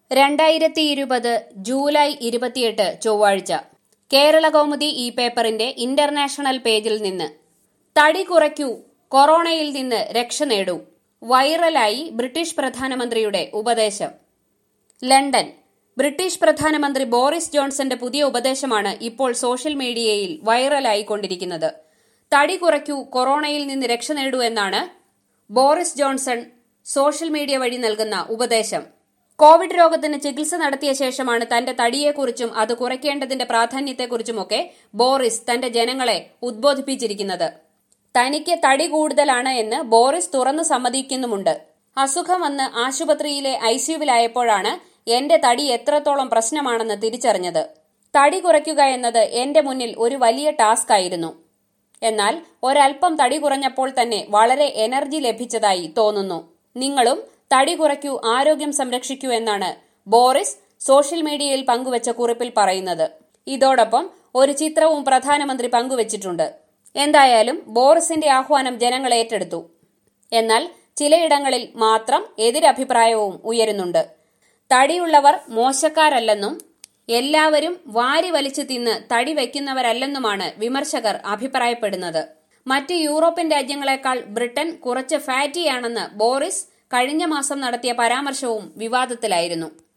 രണ്ടായിരത്തി ഇരുപത് ജൂലൈ ഇരുപത്തിയെട്ട് ചൊവ്വാഴ്ച കേരള കൗമുദി ഈ പേപ്പറിന്റെ ഇന്റർനാഷണൽ പേജിൽ നിന്ന് തടി കുറയ്ക്കൂ കൊറോണയിൽ നിന്ന് രക്ഷ നേടൂ വൈറലായി ബ്രിട്ടീഷ് പ്രധാനമന്ത്രിയുടെ ഉപദേശം ലണ്ടൻ ബ്രിട്ടീഷ് പ്രധാനമന്ത്രി ബോറിസ് ജോൺസന്റെ പുതിയ ഉപദേശമാണ് ഇപ്പോൾ സോഷ്യൽ മീഡിയയിൽ വൈറലായി കൊണ്ടിരിക്കുന്നത് തടി കുറയ്ക്കൂ കൊറോണയിൽ നിന്ന് രക്ഷ നേടൂ എന്നാണ് ബോറിസ് ജോൺസൺ സോഷ്യൽ മീഡിയ വഴി നൽകുന്ന ഉപദേശം കോവിഡ് രോഗത്തിന് ചികിത്സ നടത്തിയ ശേഷമാണ് തന്റെ തടിയെക്കുറിച്ചും അത് കുറയ്ക്കേണ്ടതിന്റെ പ്രാധാന്യത്തെക്കുറിച്ചുമൊക്കെ ബോറിസ് തന്റെ ജനങ്ങളെ ഉദ്ബോധിപ്പിച്ചിരിക്കുന്നത് തനിക്ക് തടി കൂടുതലാണ് എന്ന് ബോറിസ് തുറന്നു സമ്മതിക്കുന്നുമുണ്ട് അസുഖം വന്ന് ആശുപത്രിയിലെ ഐസിയുവിലായപ്പോഴാണ് എന്റെ തടി എത്രത്തോളം പ്രശ്നമാണെന്ന് തിരിച്ചറിഞ്ഞത് തടി കുറയ്ക്കുക എന്നത് എന്റെ മുന്നിൽ ഒരു വലിയ ടാസ്ക് ആയിരുന്നു എന്നാൽ ഒരൽപ്പം തടി കുറഞ്ഞപ്പോൾ തന്നെ വളരെ എനർജി ലഭിച്ചതായി തോന്നുന്നു നിങ്ങളും തടി കുറയ്ക്കൂ ആരോഗ്യം സംരക്ഷിക്കൂ എന്നാണ് ബോറിസ് സോഷ്യൽ മീഡിയയിൽ പങ്കുവച്ച കുറിപ്പിൽ പറയുന്നത് ഇതോടൊപ്പം ഒരു ചിത്രവും പ്രധാനമന്ത്രി പങ്കുവച്ചിട്ടുണ്ട് എന്തായാലും ബോറിസിന്റെ ആഹ്വാനം ജനങ്ങൾ ഏറ്റെടുത്തു എന്നാൽ ചിലയിടങ്ങളിൽ മാത്രം എതിരഭിപ്രായവും ഉയരുന്നുണ്ട് തടിയുള്ളവർ മോശക്കാരല്ലെന്നും എല്ലാവരും വാരി വലിച്ചു തിന്ന് തടി വയ്ക്കുന്നവരല്ലെന്നുമാണ് വിമർശകർ അഭിപ്രായപ്പെടുന്നത് മറ്റ് യൂറോപ്യൻ രാജ്യങ്ങളെക്കാൾ ബ്രിട്ടൻ കുറച്ച് ഫാറ്റിയാണെന്ന് ബോറിസ് കഴിഞ്ഞ മാസം നടത്തിയ പരാമർശവും വിവാദത്തിലായിരുന്നു